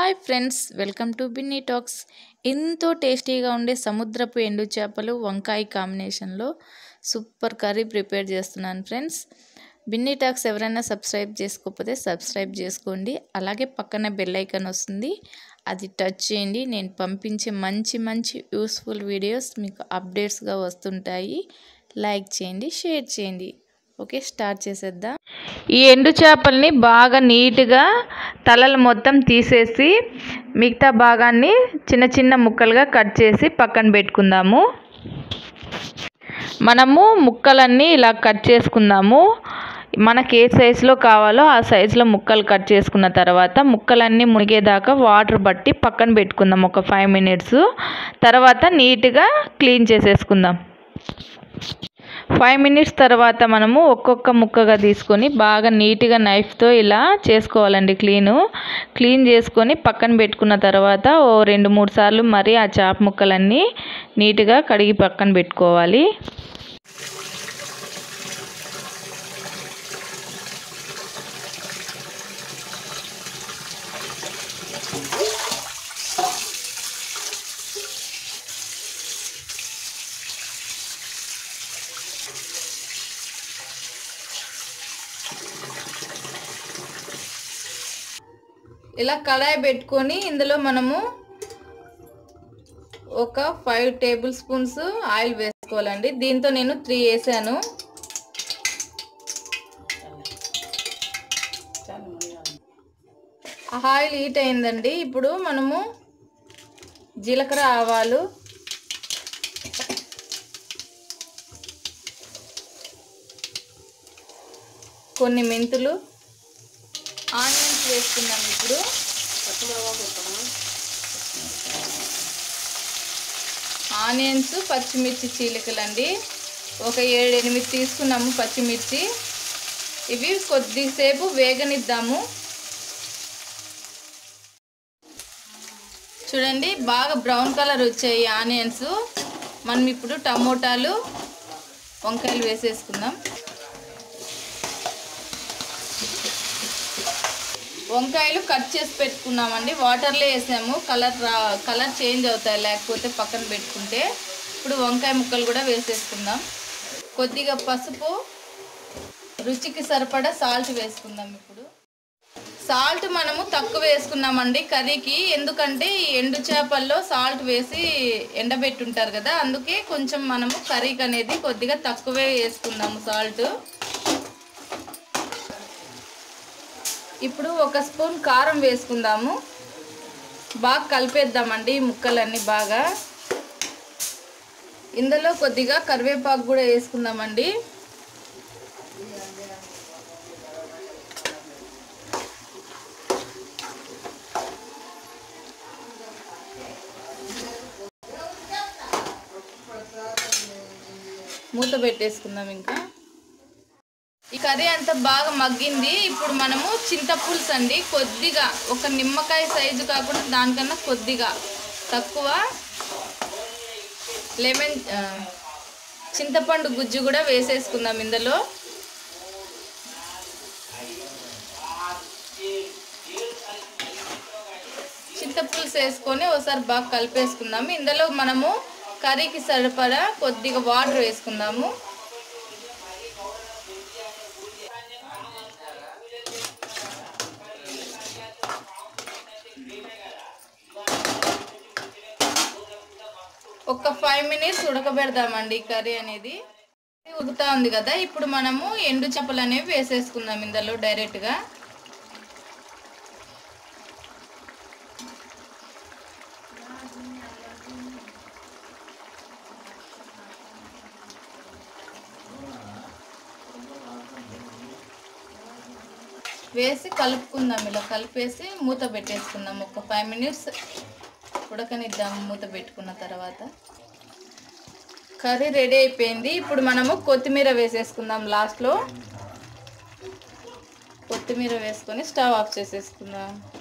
hi friends welcome to Binny talks ఎంతో టేస్టీగా ఉండే సముద్రపు ఎండు చేపలు వంకాయ కాంబినేషన్లో సూపర్ కర్రీ ప్రిపేర్ చేస్తున్నాను ఫ్రెండ్స్ బిన్నీ టాక్స్ ఎవరైనా సబ్స్క్రైబ్ చేసుకోకపోతే సబ్స్క్రైబ్ చేసుకోండి అలాగే పక్కన బెల్ ఐకాన్ వస్తుంది అది టచ్ చేయండి నేను పంపించే మంచి మంచి యూస్ఫుల్ వీడియోస్ మీకు అప్డేట్స్గా వస్తుంటాయి లైక్ చేయండి షేర్ చేయండి ఓకే స్టార్ట్ చేసేద్దాం ఈ ఎండు చేపల్ని బాగా నీట్గా తలలు మొత్తం తీసేసి మిగతా భాగాన్ని చిన్న చిన్న ముక్కలుగా కట్ చేసి పక్కన పెట్టుకుందాము మనము ముక్కలన్నీ ఇలా కట్ చేసుకుందాము మనకి ఏ సైజులో కావాలో ఆ సైజులో ముక్కలు కట్ చేసుకున్న తర్వాత ముక్కలన్నీ మునిగేదాకా వాటర్ బట్టి పక్కన పెట్టుకుందాం ఒక ఫైవ్ మినిట్స్ తర్వాత నీట్గా క్లీన్ చేసేసుకుందాం ఫైవ్ మినిట్స్ తర్వాత మనము ఒక్కొక్క ముక్కగా తీసుకొని బాగా నీట్గా నైఫ్తో ఇలా చేసుకోవాలండి క్లీను క్లీన్ చేసుకొని పక్కన పెట్టుకున్న తర్వాత ఓ రెండు మూడు సార్లు మరి ఆ చేప ముక్కలన్నీ నీట్గా కడిగి పక్కన పెట్టుకోవాలి ఇలా కడాయి పెట్టుకొని ఇందులో మనము ఒక ఫైవ్ టేబుల్ స్పూన్స్ ఆయిల్ వేసుకోవాలండి దీంతో నేను త్రీ వేసాను ఆయిల్ హీట్ అయిందండి ఇప్పుడు మనము జీలకర్ర ఆవాలు కొన్ని మెంతులు ఆనియన్స్ వేసుకుందాం ఇప్పుడు ఆనియన్స్ పచ్చిమిర్చి చీలికలండి ఒక ఏడు ఎనిమిది తీసుకున్నాము పచ్చిమిర్చి ఇవి కొద్దిసేపు వేగనిద్దాము చూడండి బాగా బ్రౌన్ కలర్ వచ్చాయి ఆనియన్స్ మనం ఇప్పుడు టమోటాలు వంకాయలు వేసేసుకుందాం వంకాయలు కట్ చేసి పెట్టుకున్నామండి వాటర్లో వేసాము కలర్ రా కలర్ చేంజ్ అవుతాయి లేకపోతే పక్కన పెట్టుకుంటే ఇప్పుడు వంకాయ ముక్కలు కూడా వేసేసుకుందాం కొద్దిగా పసుపు రుచికి సరిపడా సాల్ట్ వేసుకుందాం ఇప్పుడు సాల్ట్ మనము తక్కువ వేసుకున్నామండి కర్రీకి ఎందుకంటే ఈ ఎండు చేపల్లో సాల్ట్ వేసి ఎండబెట్టుంటారు కదా అందుకే కొంచెం మనము కర్రీకి అనేది కొద్దిగా తక్కువే వేసుకుందాము సాల్ట్ ఇప్పుడు ఒక స్పూన్ కారం వేసుకుందాము బాగా కలిపేద్దామండి ఈ ముక్కలన్నీ బాగా ఇందులో కొద్దిగా కరివేపాకు కూడా వేసుకుందామండి మూత పెట్టేసుకుందాం ఇంకా ఈ కర్రీ అంతా బాగా మగ్గింది ఇప్పుడు మనము చింతపులుసు అండి కొద్దిగా ఒక నిమ్మకాయ సైజు కాకుండా దానికన్నా కొద్దిగా తక్కువ లెమన్ చింతపండు గుజ్జు కూడా వేసేసుకుందాం ఇందులో చింతపులుసు వేసుకొని ఒకసారి బాగా కలిపేసుకుందాము ఇందులో మనము కర్రీకి సరిపడా కొద్దిగా వాటర్ వేసుకుందాము ఒక ఫైవ్ మినిట్స్ ఉడకబెడదామండి ఈ కర్రీ అనేది ఉడుకుతా ఉంది కదా ఇప్పుడు మనము ఎండు చేపలు అనేవి వేసేసుకుందాం ఇందులో డైరెక్ట్గా వేసి కలుపుకుందాం ఇలా కలిపేసి మూత పెట్టేసుకుందాం ఒక ఫైవ్ మినిట్స్ ఉడకనిద్దాం మూత పెట్టుకున్న తర్వాత కర్రీ రెడీ అయిపోయింది ఇప్పుడు మనము కొత్తిమీర వేసేసుకుందాం లాస్ట్లో కొత్తిమీర వేసుకొని స్టవ్ ఆఫ్ చేసేసుకుందాం